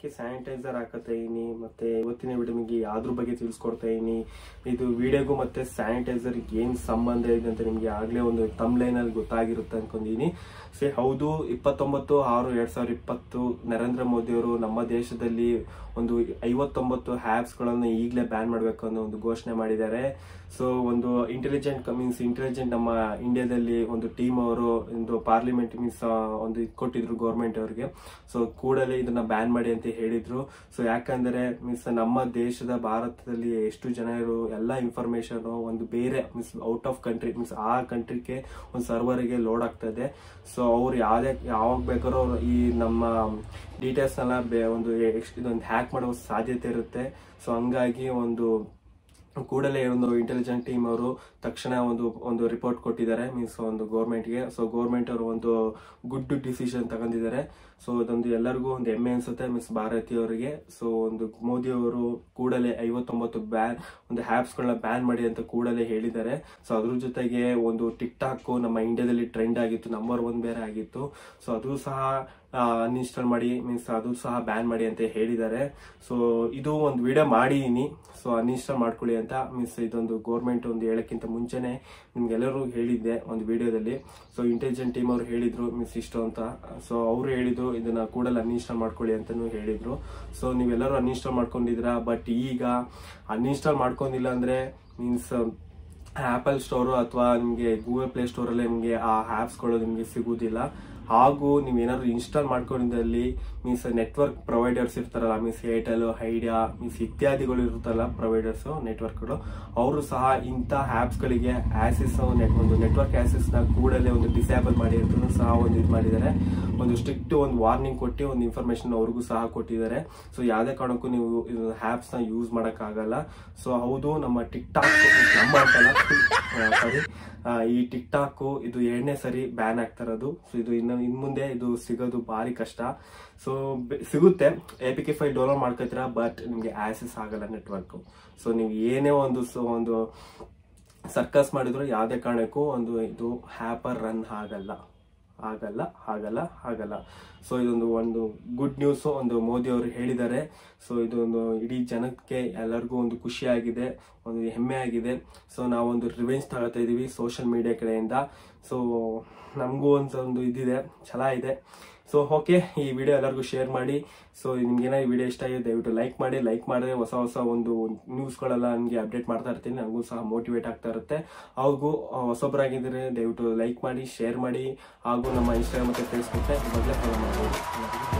ಕೈಗೆ ಸ್ಯಾನಿಟೈಸರ್ ಹಾಕತಾ ಇದೀನಿ ಮತ್ತೆ ಇವತ್ತಿನ ವಿಡಿಯೋ ನಿಮಗೆ ಯಾವ್ದ್ರ ಬಗ್ಗೆ ತಿಳಿಸ್ಕೊಡ್ತಾ ಇದೀನಿ ಇದು ವಿಡಿಯೋಗೂ ಮತ್ತೆ ಸ್ಯಾನಿಟೈಸರ್ ಏನ್ ಸಂಬಂಧ ಇದೆ ಅಂತ ನಿಮ್ಗೆ ಆಗ್ಲೇ ಒಂದು ತಮ್ಲೈನ್ ಅಲ್ಲಿ ಗೊತ್ತಾಗಿರುತ್ತೆ ಅನ್ಕೊಂಡಿದೀನಿ ಸೇ ಹೌದು ಇಪ್ಪತ್ತೊಂಬತ್ತು ಆರು ಎರಡ್ ಸಾವಿರದ ಇಪ್ಪತ್ತು ನರೇಂದ್ರ ಮೋದಿ ಅವರು ನಮ್ಮ ದೇಶದಲ್ಲಿ ಒಂದು ಐವತ್ತೊಂಬತ್ತು ಆ್ಯಪ್ಸ್ ಗಳನ್ನು ಈಗಲೇ ಬ್ಯಾನ್ ಮಾಡಬೇಕು ಅನ್ನೋ ಒಂದು ಘೋಷಣೆ ಮಾಡಿದ್ದಾರೆ ಸೊ ಒಂದು ಇಂಟೆಲಿಜೆಂಟ್ ಮೀನ್ಸ್ ಇಂಟೆಲಿಜೆಂಟ್ ನಮ್ಮ ಇಂಡಿಯಾದಲ್ಲಿ ಒಂದು ಟೀಮ್ ಅವರು ಒಂದು ಪಾರ್ಲಿಮೆಂಟ್ ಮೀನ್ಸ್ ಒಂದು ಇದ್ ಕೊಟ್ಟಿದ್ರು ಗೌರ್ಮೆಂಟ್ ಅವರಿಗೆ ಸೊ ಕೂಡಲೇ ಇದನ್ನ ಬ್ಯಾನ್ ಮಾಡಿ ಅಂತ ಹೇಳಿದ್ರು ಸೊ ಯಾಕಂದ್ರೆ ಮೀನ್ಸ್ ನಮ್ಮ ದೇಶದ ಭಾರತದಲ್ಲಿ ಎಷ್ಟು ಜನರು ಎಲ್ಲ ಇನ್ಫಾರ್ಮೇಶನ್ ಒಂದು ಬೇರೆ means out of country means ಆ ಕಂಟ್ರಿಗೆ ಒಂದು ಸರ್ವರ್ಗೆ ಲೋಡ್ ಆಗ್ತದೆ ಸೊ ಅವ್ರು ಯಾವ್ದೇ ಯಾವಾಗ ಬೇಕಾದ್ರೂ ಅವ್ರು ಈ ನಮ್ಮ ಡೀಟೇಲ್ಸ್ ಎಲ್ಲ ಬೇ- ಒಂದು ಎಕ್ಸ್- ಇದೊಂದು ಹ್ಯಾಕ್ ಮಾಡೋ ಸಾಧ್ಯತೆ ಇರುತ್ತೆ ಸೊ ಹಂಗಾಗಿ ಒಂದು ಕೂಡಲೇ ಒಂದು ಇಂಟೆಲಿಜೆಂಟ್ ಟೀಮ್ ಅವರು ತಕ್ಷಣ ಒಂದು ಒಂದು ರಿಪೋರ್ಟ್ ಕೊಟ್ಟಿದ್ದಾರೆ ಮೀನ್ಸ್ ಒಂದು ಗೌರ್ಮೆಂಟ್ಗೆ ಸೊ ಗೌರ್ಮೆಂಟ್ ಅವರು ಒಂದು ಗುಡ್ ಡಿಸಿಷನ್ ತಗೊಂಡಿದ್ದಾರೆ ಸೊ ಅದೊಂದು ಎಲ್ಲರಿಗೂ ಒಂದು ಹೆಮ್ಮೆ ಅನ್ಸುತ್ತೆ ಮೀನ್ಸ್ ಭಾರತೀಯವರಿಗೆ ಸೊ ಒಂದು ಮೋದಿ ಅವರು ಕೂಡಲೇ ಐವತ್ತೊಂಬತ್ತು ಬ್ಯಾನ್ ಒಂದು ಆ್ಯಪ್ಸ್ ಗಳನ್ನ ಬ್ಯಾನ್ ಮಾಡಿ ಅಂತ ಕೂಡಲೇ ಹೇಳಿದ್ದಾರೆ ಸೊ ಅದ್ರ ಜೊತೆಗೆ ಒಂದು ಟಿಕ್ ಟಾಕ್ ನಮ್ಮ ಇಂಡಿಯಾದಲ್ಲಿ ಟ್ರೆಂಡ್ ಆಗಿತ್ತು ನಂಬರ್ ಒನ್ ಬೇರೆ ಆಗಿತ್ತು ಸೊ ಅದು ಸಹ ಅನ್ಇನ್ಸ್ಟಾಲ್ ಮಾಡಿ ಮೀನ್ಸ್ ಅದು ಸಹ ಬ್ಯಾನ್ ಮಾಡಿ ಅಂತ ಹೇಳಿದ್ದಾರೆ ಸೊ ಇದು ಒಂದು ವಿಡಿಯೋ ಮಾಡಿದೀನಿ ಸೊ ಅನ್ಇನ್ಸ್ಟಾಲ್ ಮಾಡ್ಕೊಳ್ಳಿ ಅಂತ ಮೀನ್ಸ್ ಇದೊಂದು ಗೌರ್ಮೆಂಟ್ ಒಂದು ಹೇಳಕ್ಕಿಂತ ಮುಂಚೆನೆ ನಿಮ್ಗೆಲ್ಲರೂ ಹೇಳಿದ್ದೆ ಒಂದು ವಿಡಿಯೋದಲ್ಲಿ ಸೊ ಇಂಟೆಲಿಜೆಂಟ್ ಟೀಮ್ ಅವ್ರು ಹೇಳಿದ್ರು ಮೀನ್ಸ್ ಇಷ್ಟು ಅಂತ ಸೊ ಅವ್ರು ಹೇಳಿದ್ರು ಇದನ್ನ ಕೂಡಲೇ ಅನ್ಇನ್ಸ್ಟಾಲ್ ಮಾಡ್ಕೊಳ್ಳಿ ಅಂತಾನು ಹೇಳಿದ್ರು ಸೊ ನೀವೆಲ್ಲರೂ ಅನ್ಇನ್ಸ್ಟಾಲ್ ಮಾಡ್ಕೊಂಡಿದ್ದೀರಾ ಬಟ್ ಈಗ ಅನ್ಇನ್ಸ್ಟಾಲ್ ಮಾಡ್ಕೊಂಡಿಲ್ಲ ಅಂದ್ರೆ ಮೀನ್ಸ್ ಆಪಲ್ ಸ್ಟೋರು ಅಥವಾ ನಿಮಗೆ ಗೂಗಲ್ ಪ್ಲೇ ಸ್ಟೋರಲ್ಲಿ ನಿಮಗೆ ಆ ಆ್ಯಪ್ಸ್ಗಳು ನಿಮಗೆ ಸಿಗುವುದಿಲ್ಲ ಹಾಗೂ ನೀವು ಏನಾದ್ರು ಇನ್ಸ್ಟಾಲ್ ಮಾಡ್ಕೊಂಡಿದ್ದಲ್ಲಿ ಮೀನ್ಸ್ ನೆಟ್ವರ್ಕ್ ಪ್ರೊವೈಡರ್ಸ್ ಇರ್ತಾರಲ್ಲ ಮೀನ್ಸ್ ಏರ್ಟೆಲ್ ಐಡಿಯಾ ಮೀನ್ಸ್ ಇತ್ಯಾದಿಗಳು ಇರುತ್ತಲ್ಲ ಪ್ರೊವೈಡರ್ಸ್ ನೆಟ್ವರ್ಕ್ಗಳು ಅವರು ಸಹ ಇಂಥ ಆ್ಯಪ್ಸ್ಗಳಿಗೆ ಆಕ್ಸಿಸ್ ಒಂದು ನೆಟ್ವರ್ಕ್ ಆಕ್ಸಿಸ್ನ ಕೂಡಲೇ ಒಂದು ಡಿಸೇಬಲ್ ಮಾಡಿ ಅಂತ ಸಹ ಒಂದು ಇದು ಮಾಡಿದ್ದಾರೆ ಒಂದು ಸ್ಟ್ರಿಕ್ಟ್ ಒಂದು ವಾರ್ನಿಂಗ್ ಕೊಟ್ಟು ಒಂದು ಇನ್ಫಾರ್ಮೇಶನ್ ಅವ್ರಿಗೂ ಸಹ ಕೊಟ್ಟಿದ್ದಾರೆ ಸೊ ಯಾವುದೇ ಕಾರಣಕ್ಕೂ ನೀವು ಇದು ಆ್ಯಪ್ಸ್ನ ಯೂಸ್ ಮಾಡೋಕ್ಕಾಗಲ್ಲ ಸೊ ಹೌದು ನಮ್ಮ ಟಿಕ್ ಟಾಕ್ ನಮ್ಮ ಅಂತಲ್ಲ ಸಾರಿ ಈ ಟಿಕ್ ಟಾಕ್ ಇದು ಎರಡನೇ ಸರಿ ಬ್ಯಾನ್ ಆಗ್ತಾ ಇರೋದು ಸೊ ಇದು ಇನ್ನು ಇನ್ ಮುಂದೆ ಇದು ಸಿಗೋದು ಭಾರಿ ಕಷ್ಟ ಸೊ ಸಿಗುತ್ತೆ A P K file download ಮಾಡ್ಕೊತೀರಾ ಬಟ್ ನಿಮಗೆ ಆಕ್ಸೆಸ್ ಆಗಲ್ಲ ನೆಟ್ವರ್ಕ್ ಸೊ ನೀವು ಏನೇ ಒಂದು ಸೊ ಒಂದು ಸರ್ಕಸ್ ಮಾಡಿದ್ರು ಯಾವುದೇ ಕಾರಣಕ್ಕೂ ಒಂದು ಇದು ಹ್ಯಾಪರ್ ರನ್ ಆಗಲ್ಲ ಆಗಲ್ಲ ಆಗಲ್ಲ ಆಗಲ್ಲ ಸೊ ಇದೊಂದು ಒಂದು ಗುಡ್ ನ್ಯೂಸ್ ಒಂದು ಮೋದಿ ಅವರು ಹೇಳಿದ್ದಾರೆ ಸೊ ಇದೊಂದು ಇಡೀ ಜನಕ್ಕೆ ಎಲ್ಲರಿಗೂ ಒಂದು ಖುಷಿಯಾಗಿದೆ ಒಂದು ಹೆಮ್ಮೆ ಆಗಿದೆ ಸೊ ನಾವೊಂದು ರಿವೆಂಜ್ ತಗೋತಾ ಇದೀವಿ ಸೋಷಿಯಲ್ ಮೀಡಿಯಾ ಕಡೆಯಿಂದ ಸೊ ನಮಗೂ ಒಂದು ಒಂದು ಇದಿದೆ ಛಲ ಇದೆ ಸೊ ಓಕೆ ಈ ವಿಡಿಯೋ ಎಲ್ಲರಿಗೂ ಶೇರ್ ಮಾಡಿ ಸೊ ನಿಮ್ಗೇನೋ ಈ ವಿಡಿಯೋ ಇಷ್ಟ ಆಗಿದೆ ದಯವಿಟ್ಟು ಲೈಕ್ ಮಾಡಿ ಲೈಕ್ ಮಾಡಿದ್ರೆ ಹೊಸ ಹೊಸ ಒಂದು ನ್ಯೂಸ್ಗಳೆಲ್ಲ ನನಗೆ ಅಪ್ಡೇಟ್ ಮಾಡ್ತಾ ಇರ್ತೀನಿ ನನಗೂ ಸಹ ಮೋಟಿವೇಟ್ ಆಗ್ತಾ ಇರುತ್ತೆ ಹಾಗೂ ಹೊಸೊಬ್ಬರಾಗಿದ್ದರೆ ದಯವಿಟ್ಟು ಲೈಕ್ ಮಾಡಿ ಶೇರ್ ಮಾಡಿ ಹಾಗೂ ನಮ್ಮ ಇನ್ಸ್ಟಾಗ್ರಾಮ್ ಮತ್ತು ಫೇಸ್ಬುಕ್ ಮೊದಲೇ ಫಾಲೋ ಮಾಡ್ಬೋದು